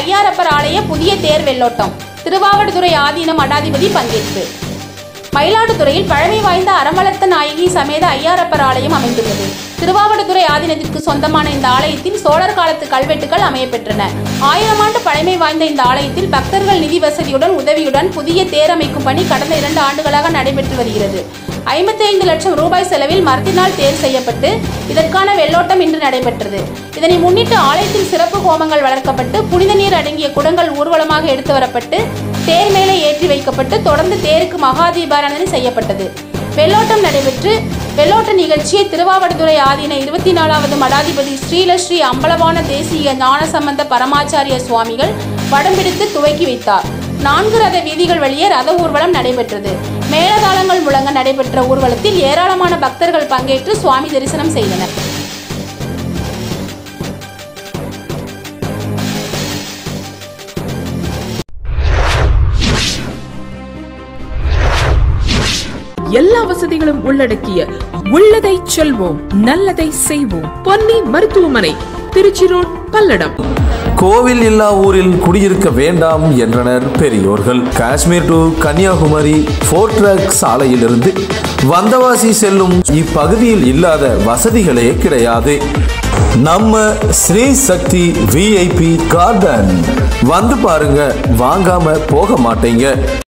ஐயாரப்பர் ஆலய புதிய தேர் வெள்ளோட்டம் திருவாவடுதுறை ஆதீன மடாதிபதி பங்கேற்பு மயிலாடுதுறையில் பழமை வாய்ந்த அறமலர்த்த நாயகி சமேத ஐயாரப்பர் ஆலயம் அமைந்துள்ளது திருவாவடுதுறை ஆதீனத்திற்கு சொந்தமான இந்த ஆலயத்தில் சோழர் காலத்து கல்வெட்டுகள் அமையப்பெற்றன ஆயிரம் ஆண்டு பழமை வாய்ந்த இந்த ஆலயத்தில் பக்தர்கள் நிதி வசதியுடன் உதவியுடன் புதிய தேர் அமைக்கும் பணி கடந்த இரண்டு ஆண்டுகளாக நடைபெற்று வருகிறது ஐம்பத்தி ஐந்து லட்சம் ரூபாய் செலவில் மரத்தினால் தேர் செய்யப்பட்டு இதற்கான வெள்ளோட்டம் இன்று நடைபெற்றது இதனை முன்னிட்டு ஆலயத்தில் சிறப்பு ஹோமங்கள் வளர்க்கப்பட்டு புனித நீர் அடங்கிய குடங்கள் ஊர்வலமாக எடுத்து வரப்பட்டு தேர் மேலே ஏற்றி வைக்கப்பட்டு தொடர்ந்து தேருக்கு மகா தீபாராதனை செய்யப்பட்டது வெள்ளோட்டம் நடைபெற்று வெள்ளோட்ட நிகழ்ச்சியை திருவாவடுதுறை ஆதீன இருபத்தி நாலாவது மடாதிபதி ஸ்ரீலஸ்ரீ அம்பலவான தேசிய ஞானசம்பந்த பரமாச்சாரிய சுவாமிகள் வடம்பிடித்து துவக்கி வைத்தார் நான்கு ரத வீதிகள் வழியே ரத ஊர்வலம் நடைபெற்றது மேளதாளங்கள் முழங்க நடைபெற்ற ஊர்வலத்தில் ஏராளமான பக்தர்கள் பங்கேற்று சுவாமி தரிசனம் செய்தனர் எல்லா வசதிகளும் உள்ளடக்கிய உள்ளதை செல்வோம் நல்லதை செய்வோம் பொன்னி மருத்துவமனை திருச்சி ரோட் பல்லடம் கோவில் இல்லா ஊரில் குடியிருக்க வேண்டாம் என்றனர் பெரியோர்கள் Kashmir to Kanyakumari four track சாலையிலிருந்து வந்தவாசி செல்லும் இப்பகுதியில் இல்லாத வசதிகளே கிடையாது நம்ம ஸ்ரீ சக்தி விஐபி கார்டன் வந்து பாருங்க வாங்காம போக மாட்டீங்க